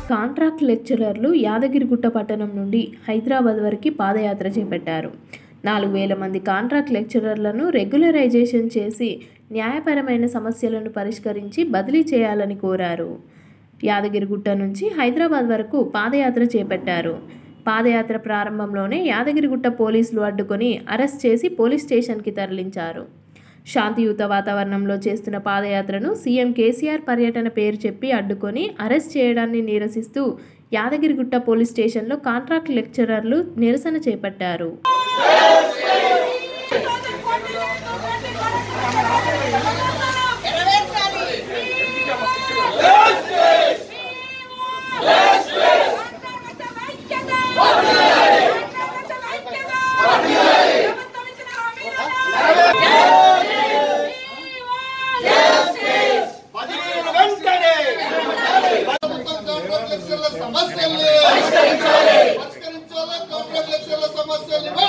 contract లెక్చరర్లు Yadagirigutta పట్టణం నుండి హైదరాబాద్ వరకు పాదయాత్ర చేపట్టారు నాలుగు వేల మంది కాంట్రాక్ట్ లెక్చరర్లను రెగ్యులరైజేషన్ చేసి న్యాయపరమైన సమస్యలను పరిష్కరించి బదిలీ చేయాలని కోరారు యాదగిరిగుట్ట నుంచి హైదరాబాద్ వరకు పాదయాత్ర చేపట్టారు పాదయాత్ర ప్రారంభంలోనే యాదగిరిగుట్ట పోలీసులు అడ్డుకొని అరెస్ట్ చేసి పోలీస్ స్టేషన్కి తరలించారు శాంతియుత వాతావరణంలో చేస్తున్న పాదయాత్రను సీఎం కేసీఆర్ పర్యటన పేరు చెప్పి అడ్డుకొని అరెస్ట్ చేయడాన్ని నిరసిస్తూ యాదగిరిగుట్ట పోలీస్ స్టేషన్లో కాంట్రాక్ట్ లెక్చరర్లు నిరసన చేపట్టారు పదిహేను వెంటనే ప్రభుత్వం కాంట్రాక్ట్ లెక్చర్ల సమస్యల్ని పరిష్కరించాలి కాంట్రాక్ట్ లెక్చర్ల సమస్యల్ని